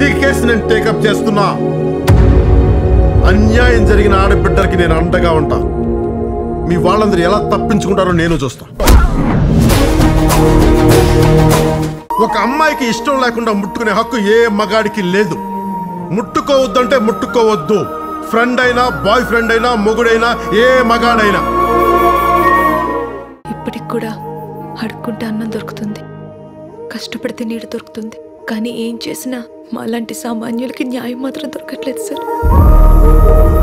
మళ్ళీ కేసు నేను టేకప్ చేస్తున్నా అన్యాయం జరిగిన ఆడబిడ్డలకి నేను అండగా ఉంటా మీ వాళ్ళందరూ ఎలా తప్పించుకుంటారో నేను చూస్తా ఒక అమ్మాయికి ఇష్టం లేకుండా ముట్టుకునే హక్కు ఏ మగాడికి లేదు ముట్టుకోవద్దంటే ముట్టుకోవద్దు ఫ్రెండ్ అయినా బాయ్ ఫ్రెండ్ అయినా మొగుడైనా ఏ మగాడైనా ఇప్పటికి కూడా అడుక్కుంటే అన్నం దొరుకుతుంది కష్టపడితే నీడ దొరుకుతుంది కానీ ఏం చేసినా మాలాంటి సామాన్యులకి న్యాయం మాత్రం దొరకట్లేదు సార్